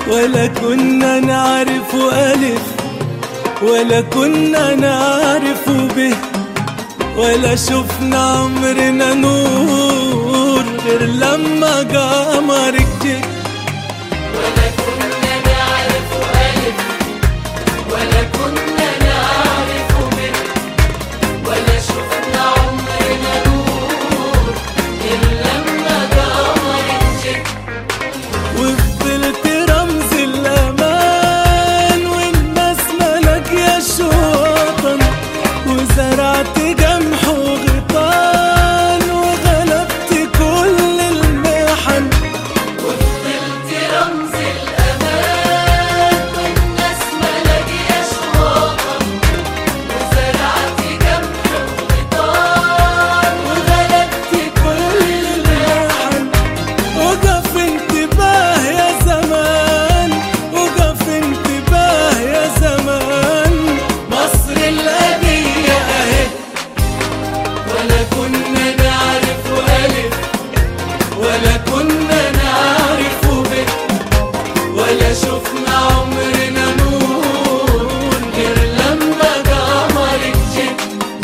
ولا كنا نعرف ألف ولا كنا نعرف به ولا شفنا عمرنا نور غير لما قمرك جه ولا كنا نعرف ألف ولا كنا نعرف به ولا شفنا عمرنا نور إلا لما قمرك جه وفضلت رمز الأمان والناس ملك يا شوطن وزرعت جمح وغيطان وغلبت كل المحن وفضلت رمز الأمان والناس ملاقياش وطن وزرعت جمح وغيطان وغلبت كل المحن وقف انتباه يا زمان وقف انتباه يا زمان مصر الأبية أهي ولا كنا نعرف ألف ولا كنا نعرف به ولا شفنا عمرنا نور غير لما قمرك جه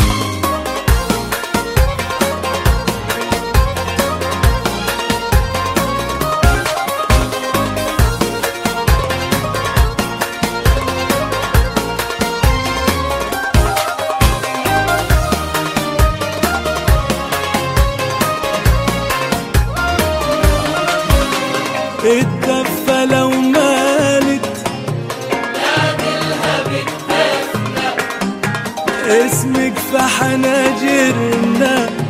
الدفة لو مالت نعملها بالدفنة اسمك في حناجرنا